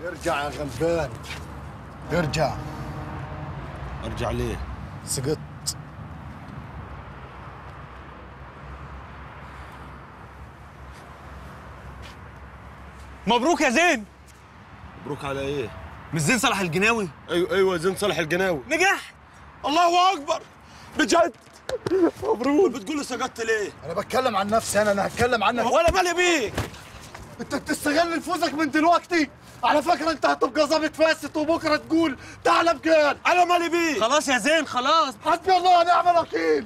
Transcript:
ارجع يا غلبان ارجع ارجع ليه سقطت مبروك يا زين مبروك على ايه مش زين صلاح الجناوي ايوه ايوه زين صالح الجناوي نجح الله اكبر بجد مبروك بتقول لي سقطت ليه انا بتكلم عن نفسي انا انا هتكلم عنك ولا مالي بيك انت بتستغل نفوذك من دلوقتي على فكره انت هتبقى ظابط فاسد وبكره تقول تعالى بجد انا مالي بيك خلاص يا زين خلاص حسبي الله ونعم الوكيل